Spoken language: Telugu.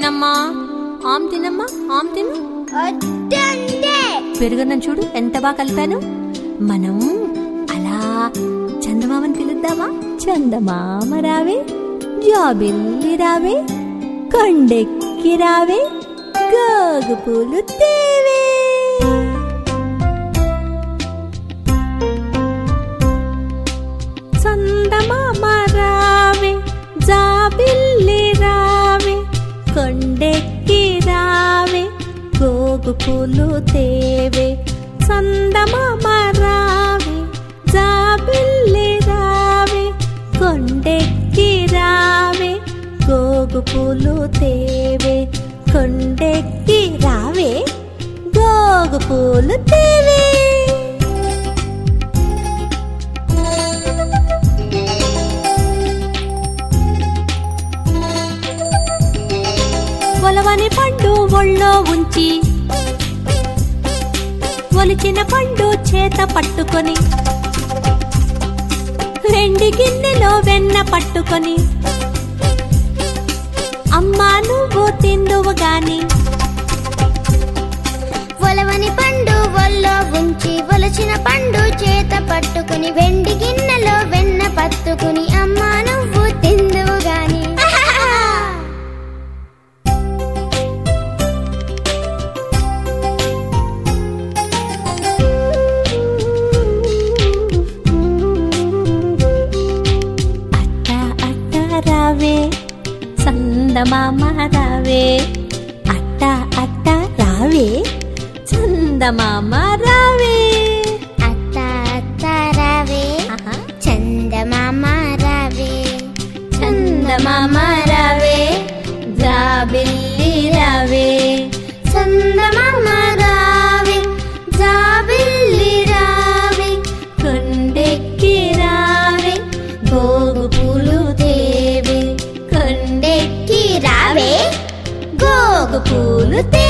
తినమ్మా ఆమ్ తినమ్మా ఆమ్ తిను వద్దంటే పెరుగన్నం చూడు ఎంత బాగా కలిపాను మనం అలా చందమామని పిలుద్దామా చందమామ రావే జాబిల్లి రావే కొండెక్కి రావే గోగు పూలు తేవే చందమామ రావే జాబిల్లి రావే కొండెక్కి రావే గోగు పూలు తేవే చందమామ రావే జాబిల్లి రావే కొండెక్కి రావే గోగు పూలు తేవే కొండెక్కి రావే గోగు పూలు తేవే ఒలవని పండు ఒళ్ళో ఉంచి ఒలిచిన పండు చేత పట్టుకొని వెండి గిన్నెలో వెన్న పట్టుకొని అమ్మా నువ్వు తిందువు గాని ఒలవని పండు ఒల్లో ఉంచి ఒలచిన పండు చేత పట్టుకుని వెండి గిన్నెలో వెన్న పట్టుకుని అమ్మా నువ్వు తిందువు గాని అట్ట అట్ట రావే చందమామ రావే అట్ట అట్ట రావే చందమామ రావే అత్త అత్త రావే ఆహా. చందమామ రావే చందమామ రావే జాబిల్లి రావే చందమామ రావే జాబిల్లి రావే కొండెక్కి రావే గోగు పూలు తేవే కొండెక్కి రావే గోగు పూలు తే